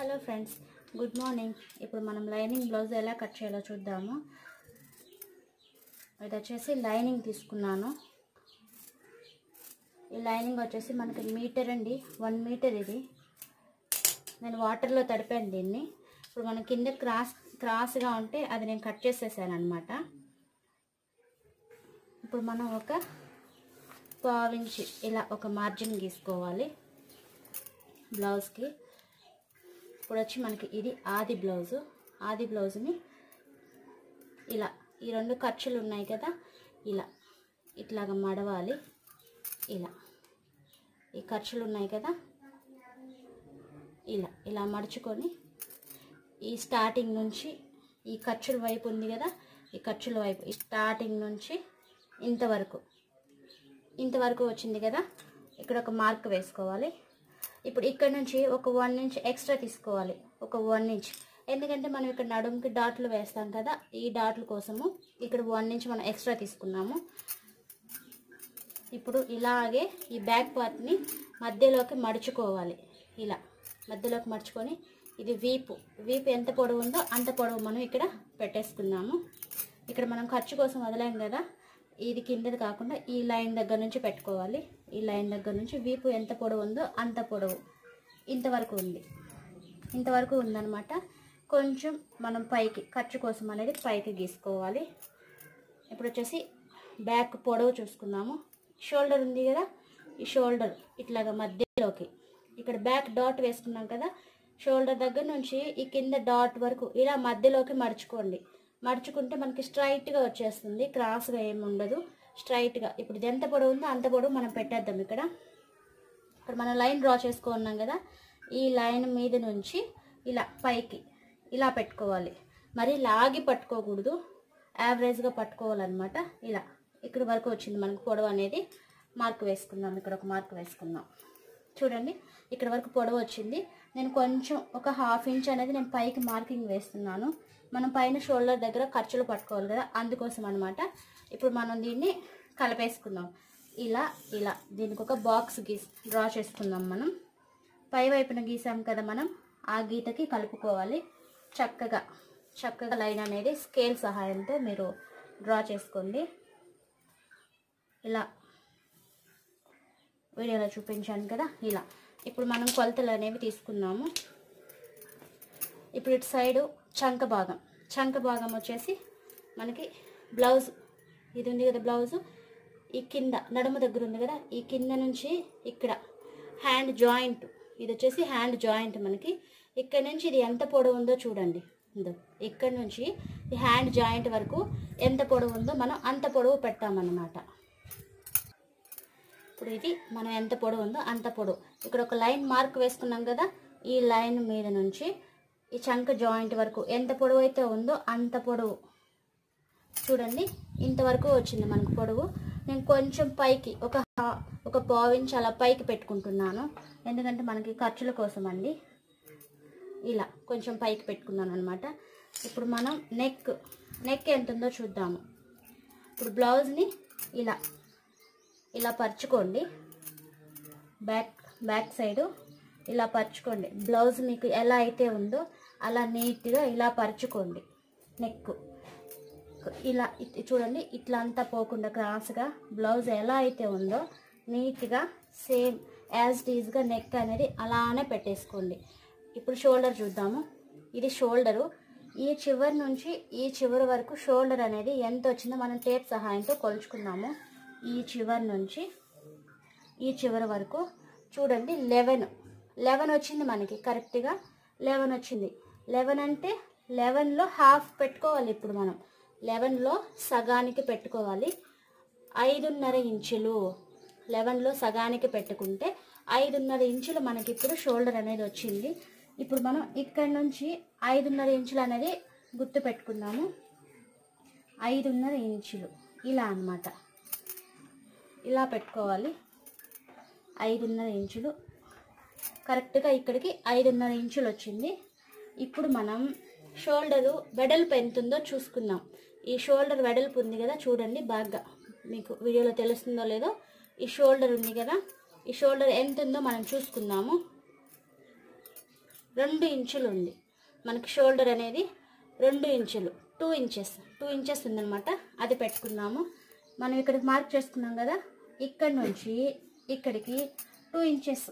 hello friends good morning ఇప్పుడు మనం lining blouse ఎలా కట్ చేయాలో చూద్దాము ఇది వచ్చేసి లైనింగ్ తీసుకున్నాను ఈ లైనింగ్ వచ్చేసి మనకి మీటర్ అండి వన్ మీటర్ ఇది నేను వాటర్లో తడిపాను దీన్ని ఇప్పుడు మన కింద క్రాస్ క్రాస్గా ఉంటే అది నేను కట్ చేసేసాను అనమాట ఇప్పుడు మనం ఒక పావించి ఇలా ఒక మార్జిన్ గీసుకోవాలి బ్లౌజ్కి ఇప్పుడు వచ్చి మనకి ఇది ఆది బ్లౌజు ఆది బ్లౌజ్ని ఇలా ఈ రెండు ఖర్చులు ఉన్నాయి కదా ఇలా ఇట్లాగ మడవాలి ఇలా ఈ ఖర్చులు ఉన్నాయి కదా ఇలా ఇలా మడుచుకొని ఈ స్టార్టింగ్ నుంచి ఈ ఖర్చుల వైపు ఉంది కదా ఈ ఖర్చుల వైపు ఈ స్టార్టింగ్ నుంచి ఇంతవరకు ఇంతవరకు వచ్చింది కదా ఇక్కడ ఒక మార్క్ వేసుకోవాలి ఇప్పుడు ఇక్కడ నుంచి ఒక వన్ ఇంచ్ ఎక్స్ట్రా తీసుకోవాలి ఒక వన్ ఇంచ్ ఎందుకంటే మనం ఇక్కడ నడుముకి డాట్లు వేస్తాం కదా ఈ డాట్ల కోసము ఇక్కడ వన్ ఇంచ్ మనం ఎక్స్ట్రా తీసుకున్నాము ఇప్పుడు ఇలాగే ఈ బ్యాక్ పార్ట్ని మధ్యలోకి మడుచుకోవాలి ఇలా మధ్యలోకి మడుచుకొని ఇది వీపు వీపు ఎంత పొడవు ఉందో అంత పొడవు మనం ఇక్కడ పెట్టేసుకున్నాము ఇక్కడ మనం ఖర్చు కోసం వదిలాం కదా ఇది కిందది కాకుండా ఈ లైన్ దగ్గర నుంచి పెట్టుకోవాలి ఈ లైన్ దగ్గర నుంచి వీపు ఎంత పొడవు ఉందో అంత పొడవు ఇంతవరకు ఉంది ఇంతవరకు ఉందన్నమాట కొంచెం మనం పైకి ఖర్చు కోసం అనేది పైకి గీసుకోవాలి ఇప్పుడు వచ్చేసి బ్యాక్ పొడవు చూసుకుందాము షోల్డర్ ఉంది కదా ఈ షోల్డర్ ఇట్లాగా మధ్యలోకి ఇక్కడ బ్యాక్ డాట్ వేసుకున్నాం కదా షోల్డర్ దగ్గర నుంచి ఈ కింద డాట్ వరకు ఇలా మధ్యలోకి మడుచుకోండి మడుచుకుంటే మనకి స్ట్రైట్గా వచ్చేస్తుంది క్రాస్గా ఏమి ఉండదు స్ట్రైట్గా ఇప్పుడు ఇది ఎంత పొడవు ఉందో అంత పొడవు మనం పెట్టేద్దాం ఇక్కడ ఇక్కడ మనం లైన్ డ్రా చేసుకున్నాం కదా ఈ లైన్ మీద నుంచి ఇలా పైకి ఇలా పెట్టుకోవాలి మరి లాగి పట్టుకోకూడదు యావరేజ్గా పట్టుకోవాలన్నమాట ఇలా ఇక్కడ వరకు వచ్చింది మనకు పొడవు అనేది మార్క్ వేసుకుందాం ఇక్కడ ఒక మార్క్ వేసుకుందాం చూడండి ఇక్కడ వరకు పొడవు వచ్చింది నేను కొంచెం ఒక హాఫ్ ఇంచ్ అనేది నేను పైకి మార్కింగ్ వేస్తున్నాను మనం పైన షోల్డర్ దగ్గర ఖర్చులు పట్టుకోవాలి కదా అందుకోసం అనమాట ఇప్పుడు మనం దీన్ని కలిపేసుకుందాం ఇలా ఇలా దీనికి ఒక బాక్స్ గీస్ డ్రా చేసుకుందాం మనం పై వైపున గీసాం కదా మనం ఆ గీతకి కలుపుకోవాలి చక్కగా చక్కగా లైన్ అనేది స్కేల్ సహాయంతో మీరు డ్రా చేసుకోండి ఇలా వీడియోలో చూపించాను కదా ఇలా ఇప్పుడు మనం కొలతలు అనేవి తీసుకున్నాము ఇప్పుడు ఇటు సైడు చంక భాగం చంక భాగం వచ్చేసి మనకి బ్లౌజ్ ఇది ఉంది కదా బ్లౌజు ఈ కింద నడుము దగ్గర ఉంది కదా ఈ కింద నుంచి ఇక్కడ హ్యాండ్ జాయింట్ ఇది వచ్చేసి హ్యాండ్ జాయింట్ మనకి ఇక్కడ నుంచి ఇది ఎంత పొడవు ఉందో చూడండి ఉందో ఇక్కడ నుంచి ఈ హ్యాండ్ జాయింట్ వరకు ఎంత పొడవు ఉందో మనం అంత పొడవు పెట్టామన్నమాట ఇప్పుడు ఇది మనం ఎంత పొడవు ఉందో అంత పొడవు ఇక్కడ ఒక లైన్ మార్క్ వేసుకున్నాం కదా ఈ లైన్ మీద నుంచి ఈ చంక జాయింట్ వరకు ఎంత పొడవు అయితే ఉందో అంత పొడవు చూడండి ఇంతవరకు వచ్చింది మనకు పొడవు నేను కొంచెం పైకి ఒక హా- ఒక పావించ్ అలా పైకి పెట్టుకుంటున్నాను ఎందుకంటే మనకి ఖర్చుల కోసం అండి ఇలా కొంచెం పైకి పెట్టుకున్నాను అనమాట ఇప్పుడు మనం నెక్ నెక్ ఎంత ఉందో చూద్దాము ఇప్పుడు బ్లౌజ్ని ఇలా ఇలా పరుచుకోండి బ్యాక్ బ్యాక్ సైడు ఇలా పరుచుకోండి బ్లౌజ్ మీకు ఎలా అయితే ఉందో అలా నీట్గా ఇలా పరుచుకోండి నెక్ ఇలా ఇట్- చూడండి ఇట్లా అంతా పోకుండా క్రాస్గా బ్లౌజ్ ఎలా అయితే ఉందో నీట్గా సేమ్ యాజ్ టీజ్గా నెక్ అనేది అలానే పెట్టేసుకోండి ఇప్పుడు షోల్డర్ చూద్దాము ఇది షోల్డరు ఈ చివరి నుంచి ఈ చివరి వరకు షోల్డర్ అనేది ఎంత వచ్చిందో మనం టేప్ సహాయంతో కొలుచుకున్నాము ఈ చివరి నుంచి ఈ చివరి వరకు చూడండి లెవెన్ లెవెన్ వచ్చింది మనకి కరెక్ట్గా లెవెన్ వచ్చింది లెవెన్ అంటే లెవెన్లో హాఫ్ పెట్టుకోవాలి ఇప్పుడు మనం లెవెన్లో సగానికి పెట్టుకోవాలి ఐదున్నర ఇంచులు లెవెన్లో సగానికి పెట్టుకుంటే ఐదున్నర ఇంచులు మనకి ఇప్పుడు షోల్డర్ అనేది వచ్చింది ఇప్పుడు మనం ఇక్కడ నుంచి ఐదున్నర ఇంచులు అనేది గుర్తు పెట్టుకుందాము ఐదున్నర ఇంచులు ఇలా అన్నమాట ఇలా పెట్టుకోవాలి ఐదున్నర ఇంచులు కరెక్ట్గా ఇక్కడికి ఐదున్నర ఇంచులు వచ్చింది ఇప్పుడు మనం షోల్డరు వెడల్పు ఎంత ఉందో చూసుకుందాం ఈ షోల్డర్ వెడల్పు ఉంది కదా చూడండి బాగా మీకు వీడియోలో తెలుస్తుందో లేదో ఈ షోల్డర్ ఉంది కదా ఈ షోల్డర్ ఎంత ఉందో మనం చూసుకుందాము రెండు ఇంచులు ఉంది మనకి షోల్డర్ అనేది రెండు ఇంచులు టూ ఇంచెస్ టూ ఇంచెస్ ఉందన్నమాట అది పెట్టుకున్నాము మనం ఇక్కడికి మార్క్ చేసుకున్నాం కదా ఇక్కడ నుంచి ఇక్కడికి టూ ఇంచెస్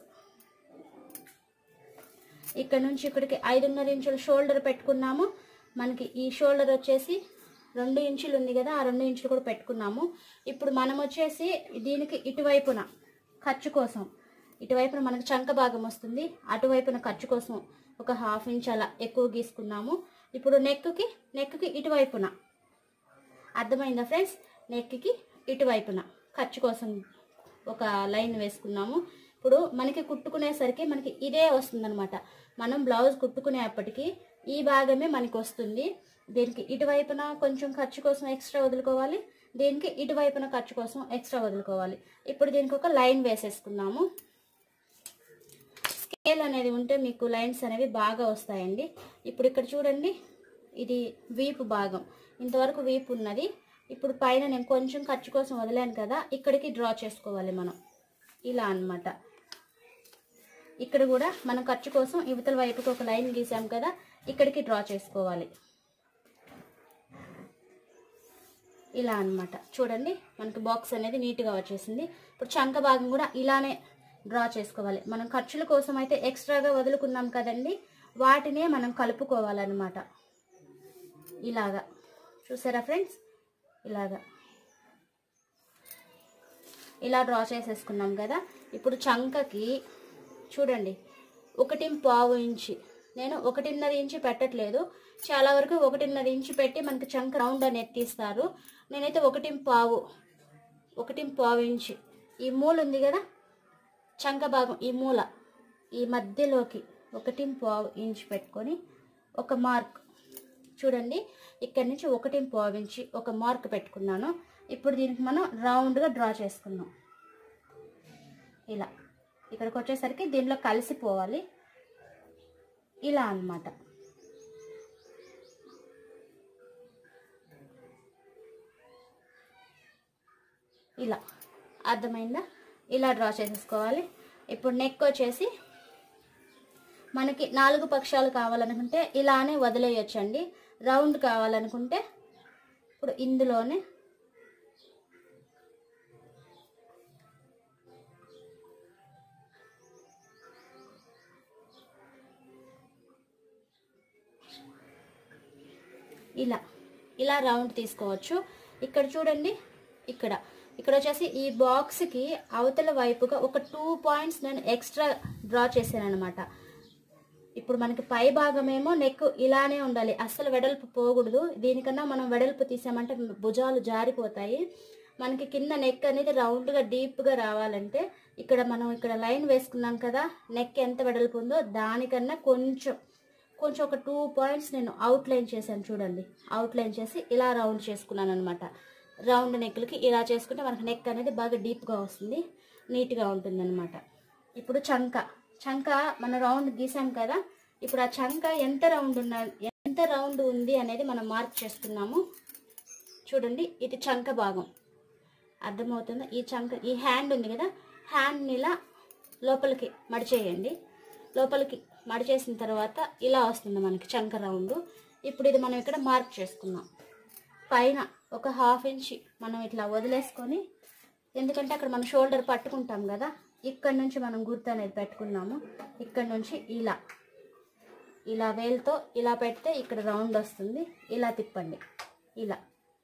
ఇక్కడ నుంచి ఇక్కడికి ఐదున్నర ఇంచుల షోల్డర్ పెట్టుకున్నాము మనకి ఈ షోల్డర్ వచ్చేసి రెండు ఇంచులు ఉంది కదా ఆ రెండు ఇంచులు కూడా పెట్టుకున్నాము ఇప్పుడు మనం వచ్చేసి దీనికి ఇటువైపున ఖర్చు కోసం ఇటువైపున మనకు చంక భాగం వస్తుంది అటువైపున ఖర్చు కోసం ఒక హాఫ్ ఇంచ్ అలా ఎక్కువ గీసుకున్నాము ఇప్పుడు నెక్కి నెక్కి ఇటువైపున అర్థమైందా ఫ్రెండ్స్ నెక్కి ఇటువైపున ఖర్చు కోసం ఒక లైన్ వేసుకున్నాము ఇప్పుడు మనకి కుట్టుకునేసరికి మనకి ఇదే వస్తుందన్నమాట మనం బ్లౌజ్ కుట్టుకునేప్పటికి ఈ భాగమే మనకి వస్తుంది దీనికి ఇటువైపున కొంచెం ఖర్చు కోసం ఎక్స్ట్రా వదులుకోవాలి దీనికి ఇటువైపున ఖర్చు కోసం ఎక్స్ట్రా వదులుకోవాలి ఇప్పుడు దీనికి ఒక లైన్ వేసేసుకున్నాము స్కేల్ అనేది ఉంటే మీకు లైన్స్ అనేవి బాగా వస్తాయండి ఇప్పుడు ఇక్కడ చూడండి ఇది వీపు భాగం ఇంతవరకు వీపు ఉన్నది ఇప్పుడు పైన నేను కొంచెం ఖర్చు కోసం వదిలాను కదా ఇక్కడికి డ్రా చేసుకోవాలి మనం ఇలా అన్నమాట ఇక్కడ కూడా మనం ఖర్చు కోసం ఇవతల వైపుకి ఒక లైన్ గీసాం కదా ఇక్కడికి డ్రా చేసుకోవాలి ఇలా అన్నమాట చూడండి మనకి బాక్స్ అనేది నీట్గా వచ్చేసింది ఇప్పుడు చంక భాగం కూడా ఇలానే డ్రా చేసుకోవాలి మనం ఖర్చుల కోసం అయితే ఎక్స్ట్రాగా వదులుకున్నాం కదండి వాటినే మనం కలుపుకోవాలన్నమాట ఇలాగా చూసారా ఫ్రెండ్స్ ఇలాగా ఇలా డ్రా చేసేసుకున్నాం కదా ఇప్పుడు చంకకి చూడండి ఒకటి పావు ఇంచి నేను ఒకటిన్నర ఇంచి పెట్టట్లేదు చాలా వరకు ఒకటిన్నర ఇంచి పెట్టి మనకి చంక రౌండ్ అనేది తీస్తారు నేనైతే ఒకటి పావు ఒకటి పావు ఇంచి ఈ మూల ఉంది కదా చంక భాగం ఈ మూల ఈ మధ్యలోకి ఒకటి పావు ఇంచ్ పెట్టుకొని ఒక మార్క్ చూడండి ఇక్కడి నుంచి ఒకటి పావు ఇంచి ఒక మార్క్ పెట్టుకున్నాను ఇప్పుడు దీనికి మనం రౌండ్గా డ్రా చేసుకుందాం ఇలా ఇక్కడికి వచ్చేసరికి దీనిలో కలిసిపోవాలి ఇలా అన్నమాట ఇలా అర్థమైందా ఇలా డ్రా చేసేసుకోవాలి ఇప్పుడు నెక్ వచ్చేసి మనకి నాలుగు పక్షాలు కావాలనుకుంటే ఇలానే వదిలేయచ్చండి రౌండ్ కావాలనుకుంటే ఇప్పుడు ఇందులోనే ఇలా ఇలా రౌండ్ తీసుకోవచ్చు ఇక్కడ చూడండి ఇక్కడ ఇక్కడ వచ్చేసి ఈ బాక్స్కి అవతల వైపుగా ఒక టూ పాయింట్స్ నేను ఎక్స్ట్రా డ్రా చేశాను అనమాట ఇప్పుడు మనకి పై భాగమేమో నెక్ ఇలానే ఉండాలి అస్సలు వెడల్పు పోకూడదు దీనికన్నా మనం వెడల్పు తీసామంటే భుజాలు జారిపోతాయి మనకి కింద నెక్ అనేది రౌండ్గా డీప్గా రావాలంటే ఇక్కడ మనం ఇక్కడ లైన్ వేసుకున్నాం కదా నెక్ ఎంత వెడల్పు ఉందో దానికన్నా కొంచెం కొంచెం ఒక టూ పాయింట్స్ నేను అవుట్లైన్ చేశాను చూడండి అవుట్లైన్ చేసి ఇలా రౌండ్ చేసుకున్నాను అనమాట రౌండ్ నెక్లకి ఇలా చేసుకుంటే మనకి నెక్ అనేది బాగా డీప్గా వస్తుంది నీట్గా ఉంటుంది అనమాట ఇప్పుడు చంక చంక మన రౌండ్ గీసాం కదా ఇప్పుడు ఆ చంక ఎంత రౌండ్ ఉన్న ఎంత రౌండ్ ఉంది అనేది మనం మార్క్ చేసుకున్నాము చూడండి ఇది చంక భాగం అర్థమవుతుందా ఈ చంక ఈ హ్యాండ్ ఉంది కదా హ్యాండ్ని ఇలా లోపలికి మడిచేయండి లోపలికి మడిచేసిన తర్వాత ఇలా వస్తుంది మనకి చంక రౌండ్ ఇప్పుడు ఇది మనం ఇక్కడ మార్క్ చేసుకున్నాం పైన ఒక హాఫ్ ఇంచ్ మనం ఇట్లా వదిలేసుకొని ఎందుకంటే అక్కడ మనం షోల్డర్ పట్టుకుంటాం కదా ఇక్కడ నుంచి మనం గుర్తు అనేది పెట్టుకున్నాము ఇక్కడ నుంచి ఇలా ఇలా వేలుతో ఇలా పెడితే ఇక్కడ రౌండ్ వస్తుంది ఇలా తిప్పండి ఇలా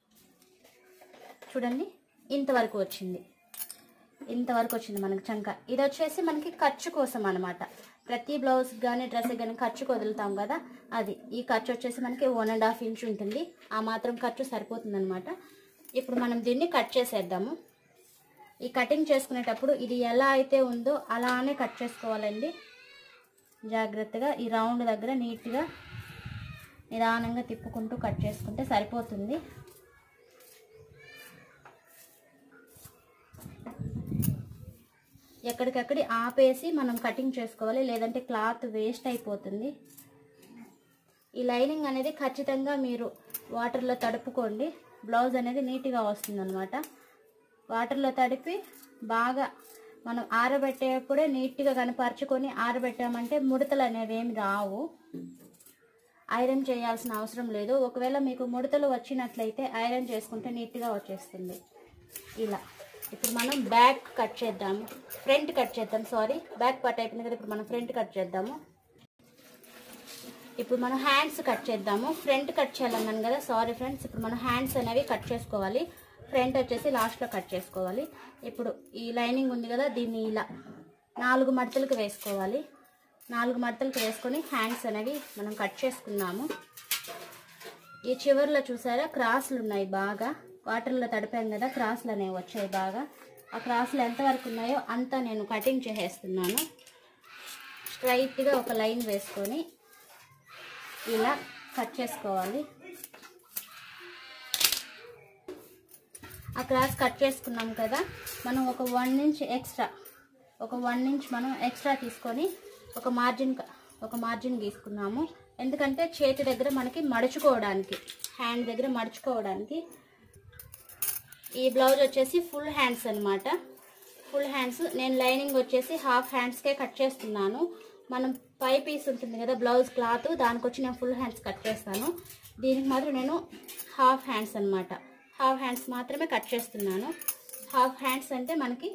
చూడండి ఇంతవరకు వచ్చింది ఇంతవరకు వచ్చింది మనకి చంక ఇది వచ్చేసి మనకి ఖర్చు కోసం అనమాట ప్రతి బ్లౌజ్ కానీ డ్రెస్ కానీ ఖర్చుకు వదులుతాం కదా అది ఈ ఖర్చు వచ్చేసి మనకి వన్ అండ్ హాఫ్ ఇంచ్ ఉంటుంది ఆ మాత్రం ఖర్చు సరిపోతుంది ఇప్పుడు మనం దీన్ని కట్ చేసేద్దాము ఈ కటింగ్ చేసుకునేటప్పుడు ఇది ఎలా అయితే ఉందో అలానే కట్ చేసుకోవాలండి జాగ్రత్తగా ఈ రౌండ్ దగ్గర నీట్గా నిదానంగా తిప్పుకుంటూ కట్ చేసుకుంటే సరిపోతుంది ఎక్కడికక్కడి ఆపేసి మనం కటింగ్ చేసుకోవాలి లేదంటే క్లాత్ వేస్ట్ అయిపోతుంది ఈ లైనింగ్ అనేది ఖచ్చితంగా మీరు వాటర్లో తడుపుకోండి బ్లౌజ్ అనేది నీట్గా వస్తుంది అనమాట వాటర్లో తడిపి బాగా మనం ఆరబెట్టేటప్పుడే నీట్గా కనపరుచుకొని ఆరబెట్టామంటే ముడతలు అనేవి ఏమి రావు ఐరన్ చేయాల్సిన అవసరం లేదు ఒకవేళ మీకు ముడతలు వచ్చినట్లయితే ఐరన్ చేసుకుంటే నీట్గా వచ్చేస్తుంది ఇలా ఇప్పుడు మనం బ్యాక్ కట్ చేద్దాము ఫ్రంట్ కట్ చేద్దాం సారీ బ్యాక్ పార్ట్ అయిపోయింది కదా ఇప్పుడు మనం ఫ్రంట్ కట్ చేద్దాము ఇప్పుడు మనం హ్యాండ్స్ కట్ చేద్దాము ఫ్రంట్ కట్ చేయాలన్నాను కదా సారీ ఫ్రెండ్స్ ఇప్పుడు మనం హ్యాండ్స్ అనేవి కట్ చేసుకోవాలి ఫ్రంట్ వచ్చేసి లాస్ట్లో కట్ చేసుకోవాలి ఇప్పుడు ఈ లైనింగ్ ఉంది కదా దీన్ని ఇలా నాలుగు మడతలకు వేసుకోవాలి నాలుగు మడతలకు వేసుకొని హ్యాండ్స్ అనేవి మనం కట్ చేసుకున్నాము ఈ చివర్లో చూసారా క్రాస్లు ఉన్నాయి బాగా వాటర్లో తడిపాం కదా క్రాస్లు అనేవి వచ్చాయి బాగా ఆ క్రాస్లు ఎంతవరకు ఉన్నాయో అంతా నేను కటింగ్ చేసేస్తున్నాను స్ట్రైట్గా ఒక లైన్ వేసుకొని ఇలా కట్ చేసుకోవాలి ఆ క్రాస్ కట్ చేసుకున్నాం కదా మనం ఒక వన్ ఇంచ్ ఎక్స్ట్రా ఒక వన్ ఇంచ్ మనం ఎక్స్ట్రా తీసుకొని ఒక మార్జిన్ ఒక మార్జిన్ గీసుకున్నాము ఎందుకంటే చేతి దగ్గర మనకి మడుచుకోవడానికి హ్యాండ్ దగ్గర మడుచుకోవడానికి ఈ బ్లౌజ్ వచ్చేసి ఫుల్ హ్యాండ్స్ అన్నమాట ఫుల్ హ్యాండ్స్ నేను లైనింగ్ వచ్చేసి హాఫ్ హ్యాండ్స్కే కట్ చేస్తున్నాను మనం పై పీస్ ఉంటుంది కదా బ్లౌజ్ క్లాత్ దానికి వచ్చి నేను ఫుల్ హ్యాండ్స్ కట్ చేస్తాను దీనికి మాత్రం నేను హాఫ్ హ్యాండ్స్ అన్నమాట హాఫ్ హ్యాండ్స్ మాత్రమే కట్ చేస్తున్నాను హాఫ్ హ్యాండ్స్ అంటే మనకి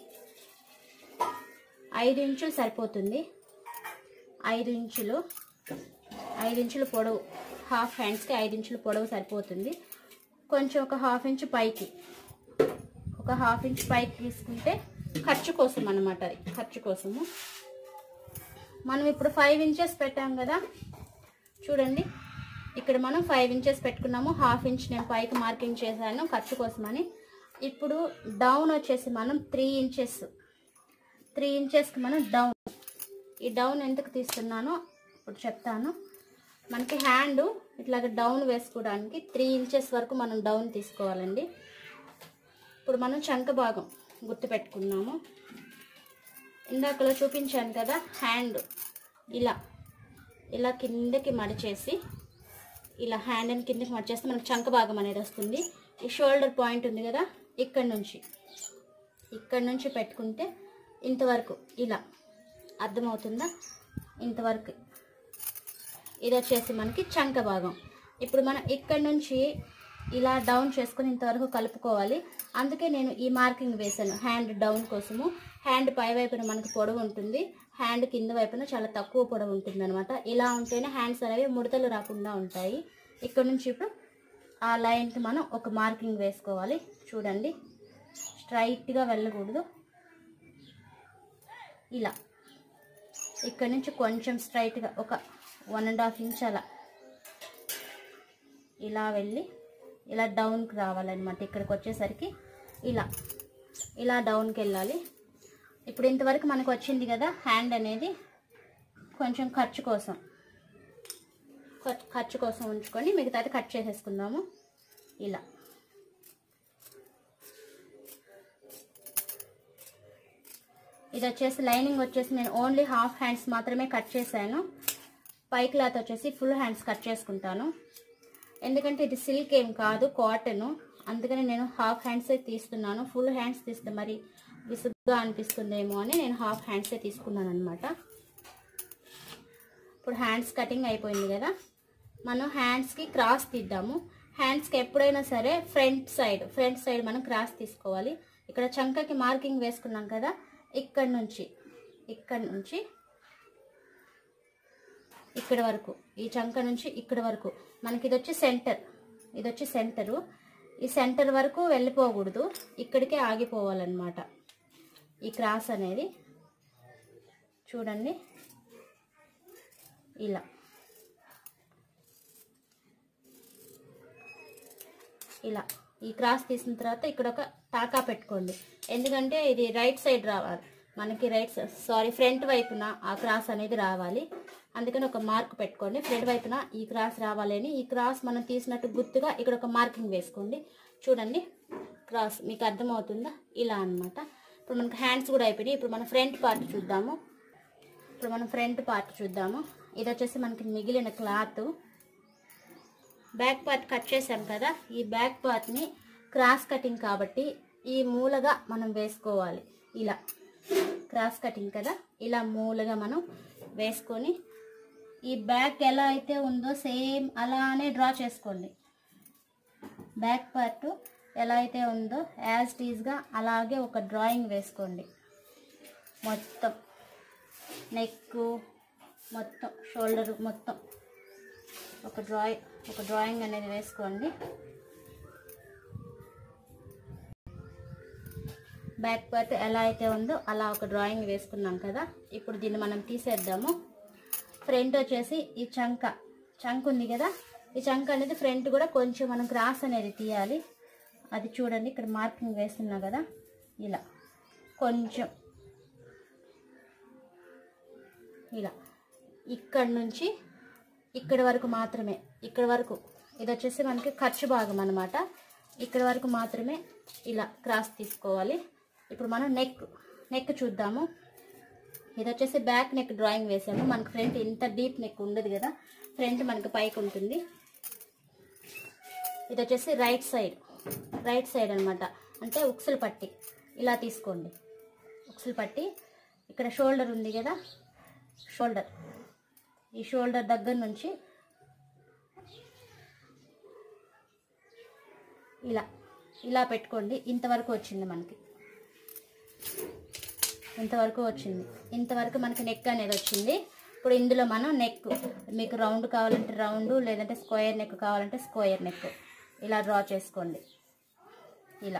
ఐదు ఇంచులు సరిపోతుంది ఐదు ఇంచులు ఐదు ఇంచులు పొడవు హాఫ్ హ్యాండ్స్కి ఐదు ఇంచులు పొడవు సరిపోతుంది కొంచెం ఒక హాఫ్ ఇంచ్ పైకి ఒక హాఫ్ ఇంచ్ పైకి తీసుకుంటే ఖర్చు కోసం అన్నమాట అది ఖర్చు కోసము మనం ఇప్పుడు ఫైవ్ ఇంచెస్ పెట్టాం కదా చూడండి ఇక్కడ మనం ఫైవ్ ఇంచెస్ పెట్టుకున్నాము హాఫ్ ఇంచ్ నేను పైకి మార్కింగ్ చేశాను ఖర్చు కోసమని ఇప్పుడు డౌన్ వచ్చేసి మనం త్రీ ఇంచెస్ త్రీ ఇంచెస్కి మనం డౌన్ ఈ డౌన్ ఎందుకు తీస్తున్నానో ఇప్పుడు చెప్తాను మనకి హ్యాండ్ ఇట్లాగ డౌన్ వేసుకోవడానికి త్రీ ఇంచెస్ వరకు మనం డౌన్ తీసుకోవాలండి ఇప్పుడు మనం చంక భాగం గుర్తు పెట్టుకున్నాము ఇందాకలో చూపించాను కదా హ్యాండ్ ఇలా ఇలా కిందకి మడిచేసి ఇలా హ్యాండ్ని కిందకి మడిచేస్తే మనకు చంక భాగం అనేది వస్తుంది ఈ షోల్డర్ పాయింట్ ఉంది కదా ఇక్కడ నుంచి ఇక్కడ నుంచి పెట్టుకుంటే ఇంతవరకు ఇలా అర్థమవుతుందా ఇంతవరకు ఇది వచ్చేసి మనకి చంక భాగం ఇప్పుడు మనం ఇక్కడ నుంచి ఇలా డౌన్ చేసుకొని ఇంతవరకు కలుపుకోవాలి అందుకే నేను ఈ మార్కింగ్ వేశాను హ్యాండ్ డౌన్ కోసము హ్యాండ్ పై వైపున మనకి పొడవు ఉంటుంది హ్యాండ్ కింద వైపున చాలా తక్కువ పొడవు ఉంటుంది అనమాట ఇలా ఉంటేనే హ్యాండ్స్ అనేవి ముడతలు రాకుండా ఉంటాయి ఇక్కడ నుంచి ఇప్పుడు ఆ లైన్కి మనం ఒక మార్కింగ్ వేసుకోవాలి చూడండి స్ట్రైట్గా వెళ్ళకూడదు ఇలా ఇక్కడ నుంచి కొంచెం స్ట్రైట్గా ఒక వన్ అండ్ హాఫ్ ఇంచ్ అలా ఇలా వెళ్ళి ఇలా డౌన్కి రావాలన్నమాట ఇక్కడికి వచ్చేసరికి ఇలా ఇలా డౌన్కి వెళ్ళాలి ఇప్పుడు ఇంతవరకు మనకు వచ్చింది కదా హ్యాండ్ అనేది కొంచెం ఖర్చు కోసం ఖర్చు- ఖర్చు కోసం ఉంచుకొని మిగతాది కట్ చేసేసుకుందాము ఇలా ఇది వచ్చేసి లైనింగ్ వచ్చేసి నేను ఓన్లీ హాఫ్ హ్యాండ్స్ మాత్రమే కట్ చేశాను పై క్లాత్ వచ్చేసి ఫుల్ హ్యాండ్స్ కట్ చేసుకుంటాను ఎందుకంటే ఇది సిల్క్ ఏం కాదు కాటన్ అందుకని నేను హాఫ్ హ్యాండ్సే తీస్తున్నాను ఫుల్ హ్యాండ్స్ తీస్తే మరి విసుగ్గా అనిపిస్తుందేమో అని నేను హాఫ్ హ్యాండ్సే తీసుకున్నాను అనమాట ఇప్పుడు హ్యాండ్స్ కటింగ్ అయిపోయింది కదా మనం హ్యాండ్స్కి క్రాస్ తీద్దాము హ్యాండ్స్కి ఎప్పుడైనా సరే ఫ్రంట్ సైడ్ ఫ్రంట్ సైడ్ మనం క్రాస్ తీసుకోవాలి ఇక్కడ చంకకి మార్కింగ్ వేసుకున్నాం కదా ఇక్కడ నుంచి ఇక్కడ నుంచి ఇక్కడ వరకు ఈ చంక నుంచి ఇక్కడ వరకు మనకి ఇది వచ్చి సెంటర్ ఇది వచ్చి సెంటరు ఈ సెంటర్ వరకు వెళ్ళిపోకూడదు ఇక్కడికే ఆగిపోవాలన్నమాట ఈ క్రాస్ అనేది చూడండి ఇలా ఇలా ఈ క్రాస్ తీసిన తర్వాత ఇక్కడ ఒక టాకా పెట్టుకోండి ఎందుకంటే ఇది రైట్ సైడ్ రావాలి మనకి రైట్ సారీ ఫ్రంట్ వైపున ఆ క్రాస్ అనేది రావాలి అందుకని ఒక మార్క్ పెట్టుకోండి ఫ్రంట్ వైపున ఈ క్రాస్ రావాలి అని ఈ క్రాస్ మనం తీసినట్టు గుర్తుగా ఇక్కడ ఒక మార్కింగ్ వేసుకోండి చూడండి క్రాస్ మీకు అర్థమవుతుందా ఇలా అన్నమాట ఇప్పుడు మనకి హ్యాండ్స్ కూడా అయిపోయినాయి ఇప్పుడు మన ఫ్రంట్ పార్ట్ చూద్దాము ఇప్పుడు మనం ఫ్రంట్ పార్ట్ చూద్దాము ఇది వచ్చేసి మనకి మిగిలిన క్లాత్ బ్యాక్ పార్ట్ కట్ చేసాం కదా ఈ బ్యాక్ పార్ట్ని క్రాస్ కటింగ్ కాబట్టి ఈ మూలగా మనం వేసుకోవాలి ఇలా క్రాస్ కటింగ్ కదా ఇలా మూలుగా మనం వేసుకొని ఈ బ్యాక్ ఎలా అయితే ఉందో సేమ్ అలానే డ్రా చేసుకోండి బ్యాక్ పార్ట్ ఎలా అయితే ఉందో యాజ్ టీజ్గా అలాగే ఒక డ్రాయింగ్ వేసుకోండి మొత్తం నెక్ మొత్తం షోల్డర్ మొత్తం ఒక డ్రాయింగ్ ఒక డ్రాయింగ్ అనేది వేసుకోండి బ్యాక్ పార్ట్ ఎలా అయితే ఉందో అలా ఒక డ్రాయింగ్ వేసుకున్నాం కదా ఇప్పుడు దీన్ని మనం తీసేద్దాము ఫ్రంట్ వచ్చేసి ఈ చంక చంక ఉంది కదా ఈ చంక అనేది ఫ్రంట్ కూడా కొంచెం మనం క్రాస్ అనేది తీయాలి అది చూడండి ఇక్కడ మార్కింగ్ వేస్తున్నా కదా ఇలా కొంచెం ఇలా ఇక్కడ నుంచి ఇక్కడ వరకు మాత్రమే ఇక్కడ వరకు ఇది వచ్చేసి మనకి ఖర్చు భాగం అనమాట ఇక్కడ వరకు మాత్రమే ఇలా క్రాస్ తీసుకోవాలి ఇప్పుడు మనం నెక్ నెక్ చూద్దాము ఇది వచ్చేసి బ్యాక్ నెక్ డ్రాయింగ్ వేసాము మనకు ఫ్రంట్ ఇంత డీప్ నెక్ ఉండదు కదా ఫ్రంట్ మనకి పైకి ఉంటుంది ఇది వచ్చేసి రైట్ సైడ్ రైట్ సైడ్ అనమాట అంటే ఉక్సులు పట్టి ఇలా తీసుకోండి ఉక్సులు పట్టి ఇక్కడ షోల్డర్ ఉంది కదా షోల్డర్ ఈ షోల్డర్ దగ్గర నుంచి ఇలా ఇలా పెట్టుకోండి ఇంతవరకు వచ్చింది మనకి ఇంతవరకు వచ్చింది ఇంతవరకు మనకి నెక్ అనేది వచ్చింది ఇప్పుడు ఇందులో మనం నెక్ మీకు రౌండ్ కావాలంటే రౌండ్ లేదంటే స్క్వేర్ నెక్ కావాలంటే స్క్వేర్ నెక్ ఇలా డ్రా చేసుకోండి ఇలా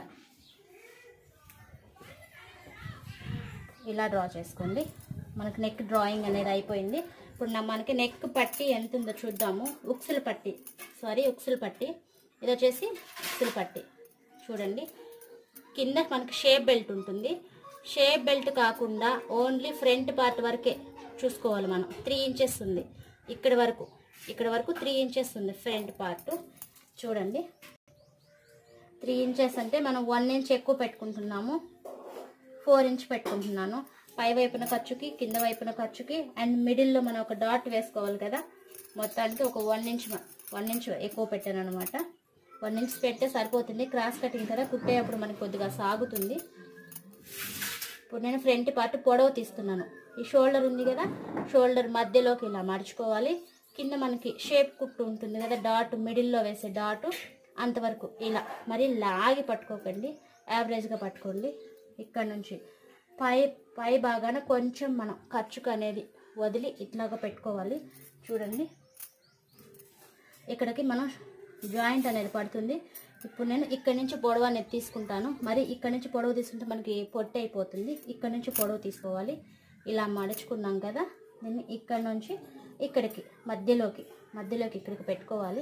ఇలా డ్రా చేసుకోండి మనకి నెక్ డ్రాయింగ్ అనేది అయిపోయింది ఇప్పుడు నా మనకి నెక్ పట్టి ఎంత ఉందో చూద్దాము ఉక్సులు పట్టి సారీ ఉక్సులు పట్టి ఇది వచ్చేసి ఉక్సులు పట్టి చూడండి కింద మనకి షేప్ బెల్ట్ ఉంటుంది షేప్ బెల్ట్ కాకుండా ఓన్లీ ఫ్రంట్ పార్ట్ వరకే చూసుకోవాలి మనం త్రీ ఇంచెస్ ఉంది ఇక్కడ వరకు ఇక్కడ వరకు త్రీ ఇంచెస్ ఉంది ఫ్రంట్ పార్ట్ చూడండి త్రీ ఇంచెస్ అంటే మనం వన్ ఇంచ్ ఎక్కువ పెట్టుకుంటున్నాము ఫోర్ ఇంచ్ పెట్టుకుంటున్నాను పై వైపున ఖర్చుకి కింద వైపున ఖర్చుకి అండ్ మిడిల్లో మనం ఒక డాట్ వేసుకోవాలి కదా మొత్తానికి ఒక వన్ ఇంచ్ వన్ ఇంచ్ ఎక్కువ పెట్టాను అనమాట వన్ ఇంచ్ పెడితే సరిపోతుంది క్రాస్ కటింగ్ కదా కుట్టేటప్పుడు మనకి కొద్దిగా సాగుతుంది ఇప్పుడు నేను ఫ్రంట్ పార్ట్ పొడవు తీస్తున్నాను ఈ షోల్డర్ ఉంది కదా షోల్డర్ మధ్యలోకి ఇలా మడుచుకోవాలి కింద మనకి షేప్ కుట్టు ఉంటుంది కదా డాట్ మిడిల్లో వేసే డాట్ అంతవరకు ఇలా మరి లాగి పట్టుకోకండి యావరేజ్గా పట్టుకోండి ఇక్కడ నుంచి పై పై భాగాన కొంచెం మనం ఖర్చుకు అనేది వదిలి ఇట్లాగా పెట్టుకోవాలి చూడండి ఇక్కడికి మనం జాయింట్ అనేది పడుతుంది ఇప్పుడు నేను ఇక్కడ నుంచి పొడవు అనేది తీసుకుంటాను మరి ఇక్కడ నుంచి పొడవు తీసుకుంటే మనకి పొట్టి అయిపోతుంది ఇక్కడ నుంచి పొడవు తీసుకోవాలి ఇలా మడుచుకున్నాం కదా దీన్ని ఇక్కడ నుంచి ఇక్కడికి మధ్యలోకి మధ్యలోకి ఇక్కడికి పెట్టుకోవాలి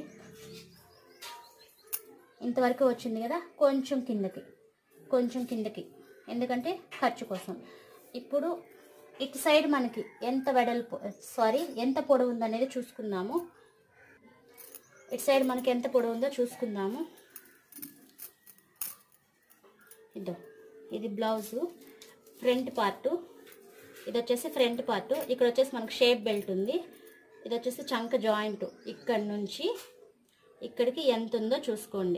ఇంతవరకు వచ్చింది కదా కొంచెం కిందకి కొంచెం కిందకి ఎందుకంటే ఖర్చు కోసం ఇప్పుడు ఇటు సైడ్ మనకి ఎంత వెడల్పు సారీ ఎంత పొడవు ఉందనేది చూసుకుందాము ఇటు సైడ్ మనకి ఎంత పొడవు ఉందో చూసుకుందాము ఇదో ఇది బ్లౌజు ఫ్రంట్ పార్టు ఇది వచ్చేసి ఫ్రంట్ పార్ట్ ఇక్కడ వచ్చేసి మనకు షేప్ బెల్ట్ ఉంది ఇది వచ్చేసి చంక జాయింట్ ఇక్కడ నుంచి ఇక్కడికి ఎంత ఉందో చూసుకోండి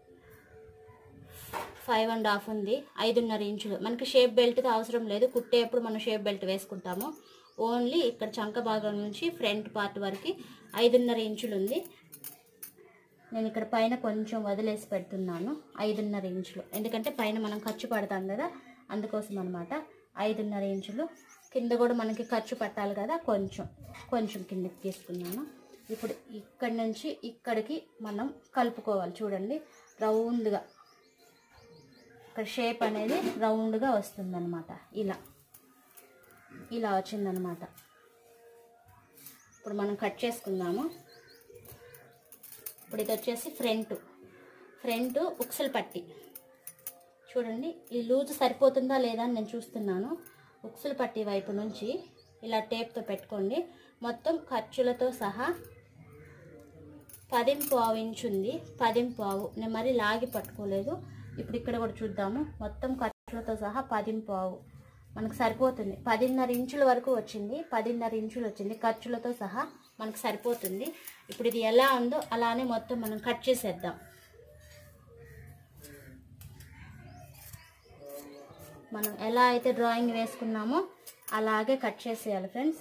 ఫైవ్ అండ్ హాఫ్ ఉంది ఐదున్నర ఇంచులు మనకి షేప్ బెల్ట్ అవసరం లేదు కుట్టేప్పుడు మనం షేప్ బెల్ట్ వేసుకుంటాము ఓన్లీ ఇక్కడ చంక భాగం నుంచి ఫ్రంట్ పార్ట్ వరకు ఐదున్నర ఇంచులు ఉంది నేను ఇక్కడ పైన కొంచెం వదిలేసి పెడుతున్నాను ఐదున్నర ఇంచులు ఎందుకంటే పైన మనం ఖర్చు పడతాం కదా అందుకోసం అనమాట ఐదున్నర ఇంచులు కింద కూడా మనకి ఖర్చు పట్టాలి కదా కొంచెం కొంచెం కిందకి తీసుకున్నాను ఇప్పుడు ఇక్కడి నుంచి ఇక్కడికి మనం కలుపుకోవాలి చూడండి రౌండ్గా ఇక్కడ షేప్ అనేది రౌండ్గా వస్తుందన్నమాట ఇలా ఇలా వచ్చిందనమాట ఇప్పుడు మనం కట్ చేసుకుందాము ఇప్పుడు ఇది వచ్చేసి ఫ్రంట్ ఫ్రంట్ ఉక్సలు పట్టి చూడండి ఈ లూజ్ సరిపోతుందా లేదా అని నేను చూస్తున్నాను ఉక్సులు పట్టి వైపు నుంచి ఇలా టేప్తో పెట్టుకోండి మొత్తం ఖర్చులతో సహా పదిం పావు ఇంచు ఉంది పదిం పావు నేను మరీ లాగి పట్టుకోలేదు ఇప్పుడు ఇక్కడ కూడా చూద్దాము మొత్తం ఖర్చులతో సహా పదిం పావు మనకు సరిపోతుంది పదిన్నర ఇంచుల వరకు వచ్చింది పదిన్నర ఇంచులు వచ్చింది ఖర్చులతో సహా మనకు సరిపోతుంది ఇప్పుడు ఇది ఎలా ఉందో అలానే మొత్తం మనం కట్ చేసేద్దాం మనం ఎలా అయితే డ్రాయింగ్ వేసుకున్నామో అలాగే కట్ చేసేయాలి ఫ్రెండ్స్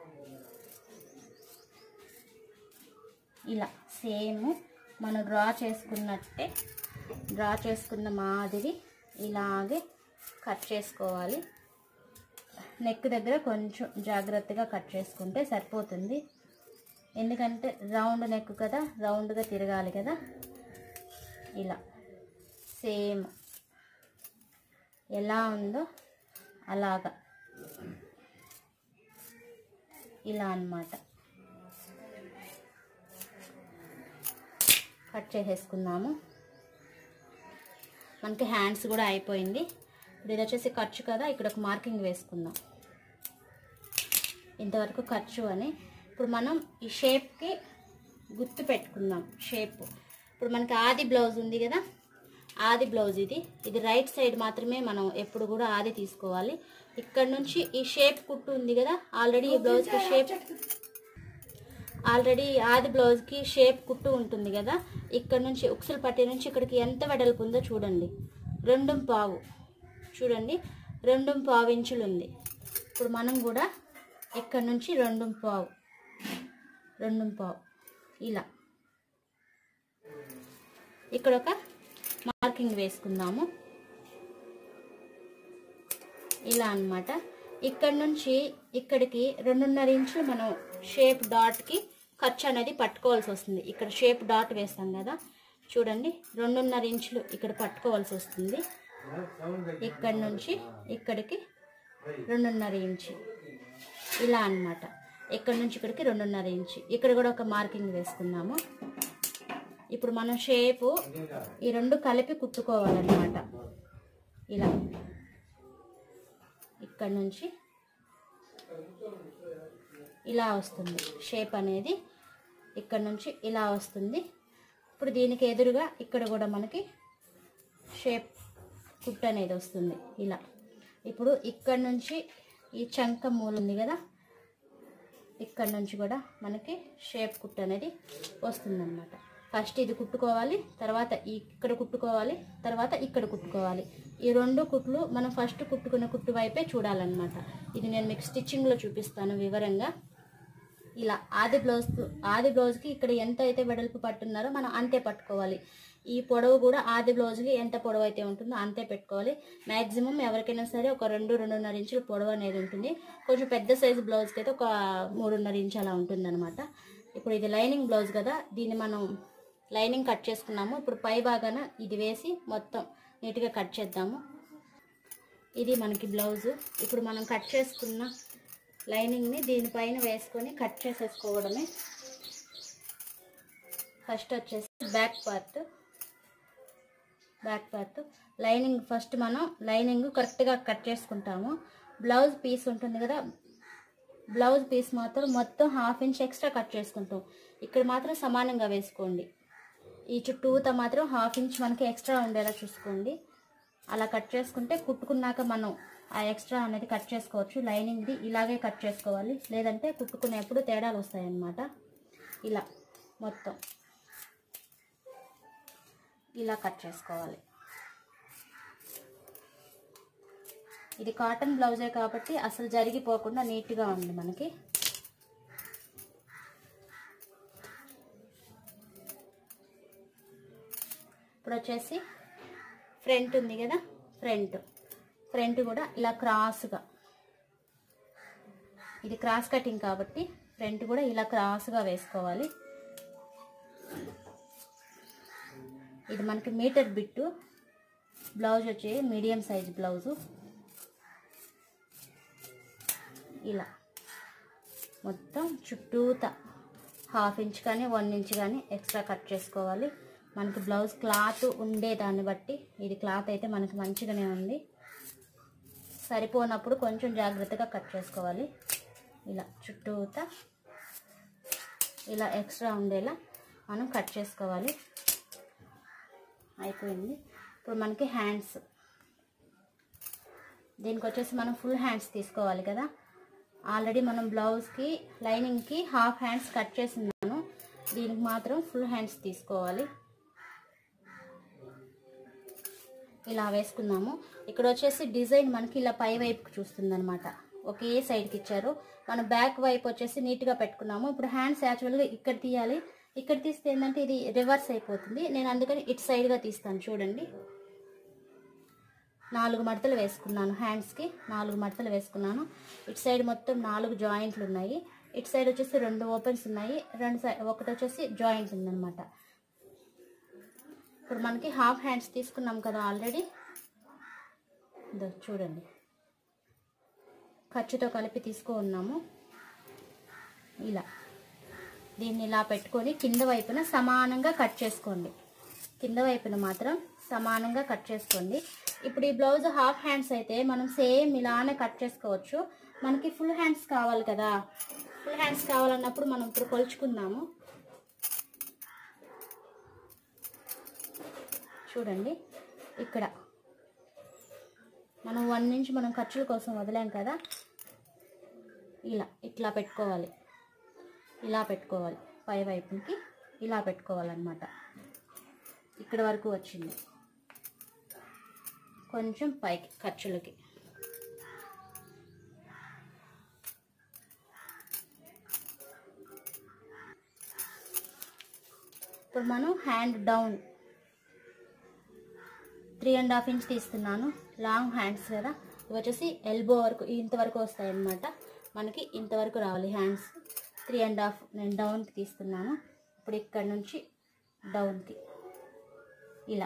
ఇలా సేమ్ మనం డ్రా చేసుకున్నట్టే డ్రా చేసుకున్న మాదిరి ఇలాగే కట్ చేసుకోవాలి నెక్ దగ్గర కొంచెం జాగ్రత్తగా కట్ చేసుకుంటే సరిపోతుంది ఎందుకంటే రౌండ్ నెక్ కదా రౌండ్గా తిరగాలి కదా ఇలా సేమ్ ఎలా ఉందో అలాగా ఇలా అన్నమాట కట్ చేసేసుకుందాము మనకి హ్యాండ్స్ కూడా అయిపోయింది ఇప్పుడు ఇది వచ్చేసి ఖర్చు కదా ఇక్కడ ఒక మార్కింగ్ వేసుకుందాం ఇంతవరకు ఖర్చు అని ఇప్పుడు మనం ఈ షేప్కి గుర్తు పెట్టుకుందాం షేప్ ఇప్పుడు మనకి ఆది బ్లౌజ్ ఉంది కదా ఆది బ్లౌజ్ ఇది ఇది రైట్ సైడ్ మాత్రమే మనం ఎప్పుడు కూడా ఆది తీసుకోవాలి ఇక్కడ నుంచి ఈ షేప్ కుట్టు ఉంది కదా ఆల్రెడీ ఈ బ్లౌజ్కి షేప్ ఆల్రెడీ ఆది బ్లౌజ్కి షేప్ కుట్టు ఉంటుంది కదా ఇక్కడ నుంచి ఉక్సులు పట్టి నుంచి ఇక్కడికి ఎంత వెడల్పు ఉందో చూడండి రెండు పావు చూడండి రెండు పావు ఇంచులు ఉంది ఇప్పుడు మనం కూడా ఇక్కడ నుంచి రెండు పావు రెండు పావు ఇలా ఇక్కడ ఒక మార్కింగ్ వేసుకుందాము ఇలా అన్నమాట ఇక్కడ నుంచి ఇక్కడికి రెండున్నర ఇంచులు మనం షేప్ డాట్కి ఖర్చు అనేది పట్టుకోవాల్సి వస్తుంది ఇక్కడ షేప్ డాట్ వేస్తాం కదా చూడండి రెండున్నర ఇంచులు ఇక్కడ పట్టుకోవాల్సి వస్తుంది ఇక్కడ నుంచి ఇక్కడికి రెండున్నర ఇంచు ఇలా అన్నమాట ఇక్కడ నుంచి ఇక్కడికి రెండున్నర ఇంచు ఇక్కడ కూడా ఒక మార్కింగ్ వేసుకుందాము ఇప్పుడు మనం షేపు ఈ రెండు కలిపి కుట్టుకోవాలన్నమాట ఇలా ఇక్కడ నుంచి ఇలా వస్తుంది షేప్ అనేది ఇక్కడ నుంచి ఇలా వస్తుంది ఇప్పుడు దీనికి ఎదురుగా ఇక్కడ కూడా మనకి షేప్ కుట్ అనేది వస్తుంది ఇలా ఇప్పుడు ఇక్కడ నుంచి ఈ చంక మూల ఉంది కదా ఇక్కడ నుంచి కూడా మనకి షేప్ కుట్ అనేది వస్తుందన్నమాట ఫస్ట్ ఇది కుట్టుకోవాలి తర్వాత ఈ ఇక్కడ కుట్టుకోవాలి తర్వాత ఇక్కడ కుట్టుకోవాలి ఈ రెండు కుట్లు మనం ఫస్ట్ కుట్టుకున్న కుట్టు వైపే చూడాలన్నమాట ఇది నేను మీకు స్టిచ్చింగ్లో చూపిస్తాను వివరంగా ఇలా ఆది బ్లౌజ్ ఆది బ్లౌజ్కి ఇక్కడ ఎంత అయితే వెడల్పు పట్టున్నారో మనం అంతే పట్టుకోవాలి ఈ పొడవు కూడా ఆది బ్లౌజ్కి ఎంత పొడవు అయితే ఉంటుందో అంతే పెట్టుకోవాలి మ్యాక్సిమం ఎవరికైనా సరే ఒక రెండు రెండున్నర ఇంచుల పొడవు అనేది ఉంటుంది కొంచెం పెద్ద సైజు బ్లౌజ్కి అయితే ఒక మూడున్నర ఇంచు అలా ఉంటుందన్నమాట ఇప్పుడు ఇది లైనింగ్ బ్లౌజ్ కదా దీన్ని మనం లైనింగ్ కట్ చేసుకున్నాము ఇప్పుడు పై భాగాన ఇది వేసి మొత్తం నీట్గా కట్ చేద్దాము ఇది మనకి బ్లౌజు ఇప్పుడు మనం కట్ చేసుకున్న లైనింగ్ని దీనిపైన వేసుకొని కట్ చేసేసుకోవడమే ఫస్ట్ వచ్చేసి back part back part lining first మనం లైనింగ్ కరెక్ట్గా కట్ చేసుకుంటాము బ్లౌజ్ పీస్ ఉంటుంది కదా బ్లౌజ్ పీస్ మాత్రం మొత్తం హాఫ్ ఇంచ్ ఎక్స్ట్రా కట్ చేసుకుంటాం ఇక్కడ మాత్రం సమానంగా వేసుకోండి ఈ చుట్టూత మాత్రం హాఫ్ ఇంచ్ మనకి ఎక్స్ట్రా ఉండేలా చూసుకోండి అలా కట్ చేసుకుంటే కుట్టుకున్నాక మనం ఆ ఎక్స్ట్రా అనేది కట్ చేసుకోవచ్చు లైనింగ్ది ఇలాగే కట్ చేసుకోవాలి లేదంటే కుట్టుకునేప్పుడు తేడాలు వస్తాయన్నమాట ఇలా మొత్తం ఇలా కట్ చేసుకోవాలి ఇది కాటన్ బ్లౌజే కాబట్టి అసలు జరిగిపోకుండా నీట్గా ఉంది మనకి ఇప్పుడు వచ్చేసి ఫ్రంట్ ఉంది కదా ఫ్రంట్ ఫ్రంట్ కూడా ఇలా క్రాస్గా ఇది క్రాస్ కటింగ్ కాబట్టి ఫ్రంట్ కూడా ఇలా క్రాస్గా వేసుకోవాలి ఇది మనకి మీటర్ బిట్టు బ్లౌజ్ వచ్చి మీడియం సైజ్ బ్లౌజు ఇలా మొత్తం చుట్టూత హాఫ్ ఇంచ్ కానీ వన్ ఇంచ్ కానీ ఎక్స్ట్రా కట్ చేసుకోవాలి మనకి బ్లౌజ్ క్లాత్ ఉండే దాన్ని బట్టి ఇది క్లాత్ అయితే మనకి మంచిగానే ఉంది సరిపోనప్పుడు కొంచెం జాగ్రత్తగా కట్ చేసుకోవాలి ఇలా చుట్టూత ఇలా ఎక్స్ట్రా ఉండేలా మనం కట్ చేసుకోవాలి అయిపోయింది ఇప్పుడు మనకి హ్యాండ్స్ దీనికి వచ్చేసి మనం ఫుల్ హ్యాండ్స్ తీసుకోవాలి కదా ఆల్రెడీ మనం బ్లౌజ్కి లైనింగ్కి హాఫ్ హ్యాండ్స్ కట్ చేస్తున్నాను దీనికి మాత్రం ఫుల్ హ్యాండ్స్ తీసుకోవాలి ఇలా వేసుకున్నాము ఇక్కడ వచ్చేసి డిజైన్ మనకి ఇలా పై వైపుకి చూస్తుంది అనమాట ఒకే సైడ్కి ఇచ్చారు మనం బ్యాక్ వైపు వచ్చేసి నీట్గా పెట్టుకున్నాము ఇప్పుడు హ్యాండ్స్ యాక్చువల్గా ఇక్కడ తీయాలి ఇక్కడ తీస్తే ఏంటంటే ఇది రివర్స్ అయిపోతుంది నేను అందుకని ఇటు సైడ్గా తీస్తాను చూడండి నాలుగు మడతలు వేసుకున్నాను హ్యాండ్స్కి నాలుగు మడతలు వేసుకున్నాను ఇటు సైడ్ మొత్తం నాలుగు జాయింట్లు ఉన్నాయి ఇటు సైడ్ వచ్చేసి రెండు ఓపెన్స్ ఉన్నాయి రెండు సైడ్ ఒకటి వచ్చేసి జాయింట్ ఉందన్నమాట ఇప్పుడు మనకి హాఫ్ హ్యాండ్స్ తీసుకున్నాం కదా ఆల్రెడీ ఇదో చూడండి ఖర్చుతో కలిపి తీసుకో ఉన్నాము ఇలా దీన్ని ఇలా పెట్టుకొని కింద వైపున సమానంగా కట్ చేసుకోండి కింద వైపున మాత్రం సమానంగా కట్ చేసుకోండి ఇప్పుడు ఈ బ్లౌజ్ హాఫ్ హ్యాండ్స్ అయితే మనం సేమ్ ఇలానే కట్ చేసుకోవచ్చు మనకి ఫుల్ హ్యాండ్స్ కావాలి కదా ఫుల్ హ్యాండ్స్ కావాలన్నప్పుడు మనం ఇప్పుడు కొలుచుకుందాము చూడండి ఇక్కడ మనం వన్ నుంచి మనం ఖర్చుల కోసం వదిలాం కదా ఇలా ఇట్లా పెట్టుకోవాలి ఇలా పెట్టుకోవాలి పై వైపుకి ఇలా పెట్టుకోవాలన్నమాట ఇక్కడ వరకు వచ్చింది కొంచెం పైకి ఖర్చులకి ఇప్పుడు మనం hand down three and half inch తీస్తున్నాను లాంగ్ హ్యాండ్స్ కదా ఇవి వచ్చేసి ఎల్బో వరకు ఇంతవరకు వస్తాయి అన్నమాట మనకి ఇంతవరకు రావాలి హ్యాండ్స్ త్రీ అండ్ హాఫ్ నేను డౌన్కి తీస్తున్నాను ఇప్పుడు ఇక్కడ నుంచి డౌన్కి ఇలా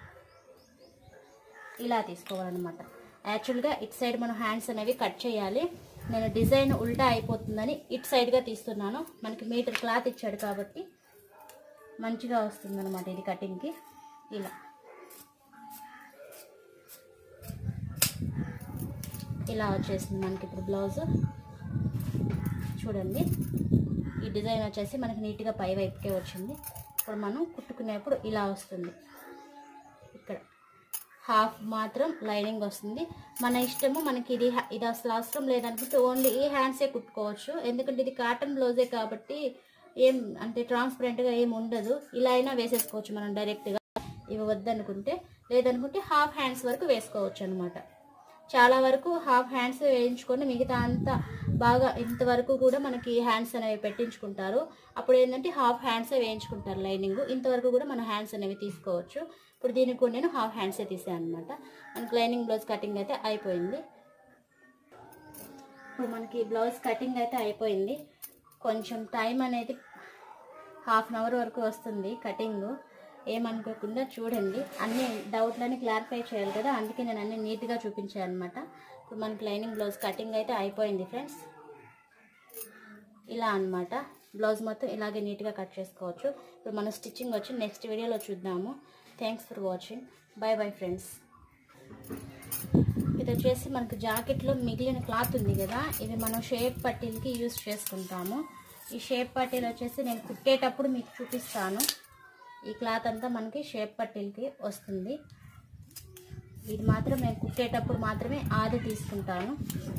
ఇలా తీసుకోవాలన్నమాట యాక్చువల్గా ఇటు సైడ్ మనం హ్యాండ్స్ అనేవి కట్ చేయాలి నేను డిజైన్ ఉల్టా అయిపోతుందని ఇటు సైడ్గా తీస్తున్నాను మనకి మీటర్ క్లాత్ ఇచ్చాడు కాబట్టి మంచిగా వస్తుందన్నమాట ఇది కటింగ్కి ఇలా ఇలా వచ్చేసింది మనకి ఇప్పుడు బ్లౌజ్ చూడండి ఈ డిజైన్ వచ్చేసి మనకి నీట్గా పై వైపుకే వచ్చింది ఇప్పుడు మనం కుట్టుకునేప్పుడు ఇలా వస్తుంది ఇక్కడ హాఫ్ మాత్రం లైనింగ్ వస్తుంది మన ఇష్టము మనకి ఇది హ- ఇది అసలు అవసరం లేదనుకుంటే ఓన్లీ ఈ హ్యాండ్సే కుట్టుకోవచ్చు ఎందుకంటే ఇది కాటన్ బ్లౌజే కాబట్టి ఏం అంటే ట్రాన్స్పరెంట్గా ఏం ఉండదు ఇలా అయినా వేసేసుకోవచ్చు మనం డైరెక్ట్గా ఇవి వద్దనుకుంటే లేదనుకుంటే హాఫ్ హ్యాండ్స్ వరకు వేసుకోవచ్చు అనమాట చాలా వరకు హాఫ్ హ్యాండ్స్ వేయించుకొని మిగతా అంతా బాగా ఇంతవరకు కూడా మనకి హ్యాండ్స్ అనేవి పెట్టించుకుంటారు అప్పుడు ఏంటంటే హాఫ్ హ్యాండ్స్ వేయించుకుంటారు లైనింగ్ ఇంతవరకు కూడా మన హ్యాండ్స్ అనేవి తీసుకోవచ్చు ఇప్పుడు దీనికి కూడా నేను హాఫ్ హ్యాండ్సే తీసాను అనమాట మనకి లైనింగ్ బ్లౌజ్ కటింగ్ అయితే అయిపోయింది ఇప్పుడు మనకి బ్లౌజ్ కటింగ్ అయితే అయిపోయింది కొంచెం టైం అనేది హాఫ్ అన్ అవర్ వరకు వస్తుంది కటింగ్ ఏమనుకోకుండా చూడండి అన్ని డౌట్లని క్లారిఫై చేయాలి కదా అందుకే నేను అన్ని నీట్గా చూపించాను అనమాట ఇప్పుడు మనకి లైనింగ్ బ్లౌజ్ కటింగ్ అయితే అయిపోయింది ఫ్రెండ్స్ ఇలా అన్నమాట బ్లౌజ్ మొత్తం ఇలాగే నీట్గా కట్ చేసుకోవచ్చు ఇప్పుడు మన స్టిచ్చింగ్ వచ్చి నెక్స్ట్ వీడియోలో చూద్దాము thanks for watching bye bye friends ఇది వచ్చేసి మనకు జాకెట్లో మిగిలిన క్లాత్ ఉంది కదా ఇవి మనం షేప్ పట్టీలకి యూజ్ చేసుకుంటాము ఈ షేప్ పట్టీలు వచ్చేసి నేను కుట్టేటప్పుడు మీకు చూపిస్తాను ఈ క్లాత్ అంతా మనకి షేప్ పట్టీలకి వస్తుంది ఇది మాత్రం నేను కుట్టేటప్పుడు మాత్రమే ఆది తీసుకుంటాను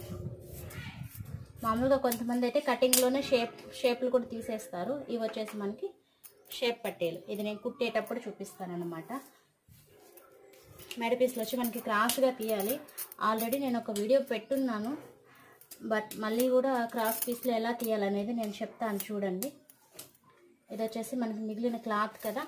మామూలుగా కొంతమంది అయితే కటింగ్లోనే షేప్ షేప్లు కూడా తీసేస్తారు ఇవి వచ్చేసి మనకి షేప్ పట్టీలు ఇది నేను కుట్టేటప్పుడు చూపిస్తాను అనమాట మెడ పీస్లు వచ్చి మనకి క్రాస్గా తీయాలి ఆల్రెడీ నేను ఒక వీడియో పెట్టున్నాను బట్ మళ్ళీ కూడా క్రాస్ పీస్లు ఎలా తీయాలనేది నేను చెప్తాను చూడండి ఇది వచ్చేసి మనకి మిగిలిన క్లాత్ కదా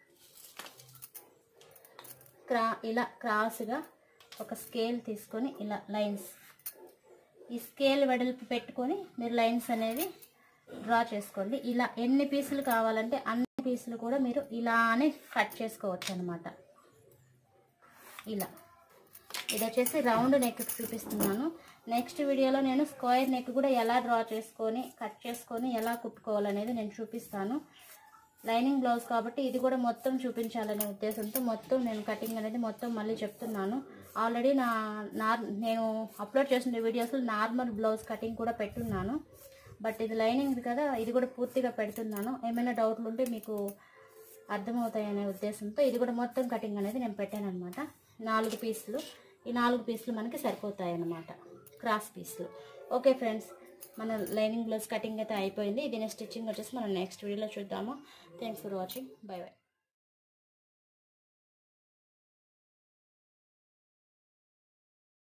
క్రా ఇలా క్రాస్గా ఒక స్కేల్ తీసుకొని ఇలా లైన్స్ ఈ స్కేల్ వెడల్పు పెట్టుకొని మీరు లైన్స్ అనేవి డ్రా చేసుకోండి ఇలా ఎన్ని పీసులు కావాలంటే అన్ని పీసులు కూడా మీరు ఇలానే కట్ చేసుకోవచ్చు అనమాట ఇలా ఇది వచ్చేసి రౌండ్ నెక్ చూపిస్తున్నాను నెక్స్ట్ వీడియోలో నేను స్క్వేర్ నెక్ కూడా ఎలా డ్రా చేసుకొని కట్ చేసుకొని ఎలా కుట్టుకోవాలనేది నేను చూపిస్తాను లైనింగ్ బ్లౌజ్ కాబట్టి ఇది కూడా మొత్తం చూపించాలనే ఉద్దేశంతో మొత్తం నేను కటింగ్ అనేది మొత్తం మళ్ళీ చెప్తున్నాను ఆల్రెడీ నా నార్ నేను అప్లోడ్ చేసిన వీడియోస్లో నార్మల్ బ్లౌజ్ కటింగ్ కూడా పెట్టున్నాను బట్ ఇది లైనింగ్ కదా ఇది కూడా పూర్తిగా పెడుతున్నాను ఏమైనా డౌట్లు ఉంటే మీకు అర్థమవుతాయనే ఉద్దేశంతో ఇది కూడా మొత్తం కటింగ్ అనేది నేను పెట్టాను అనమాట నాలుగు పీసులు ఈ నాలుగు పీసులు మనకి సరిపోతాయి అన్నమాట క్రాస్ పీసులు ఓకే ఫ్రెండ్స్ మన లైనింగ్ బ్లౌజ్ కటింగ్ అయితే అయిపోయింది దీని స్టిచ్చింగ్ వచ్చేసి మనం నెక్స్ట్ వీడియోలో చూద్దాము thanks for watching bye by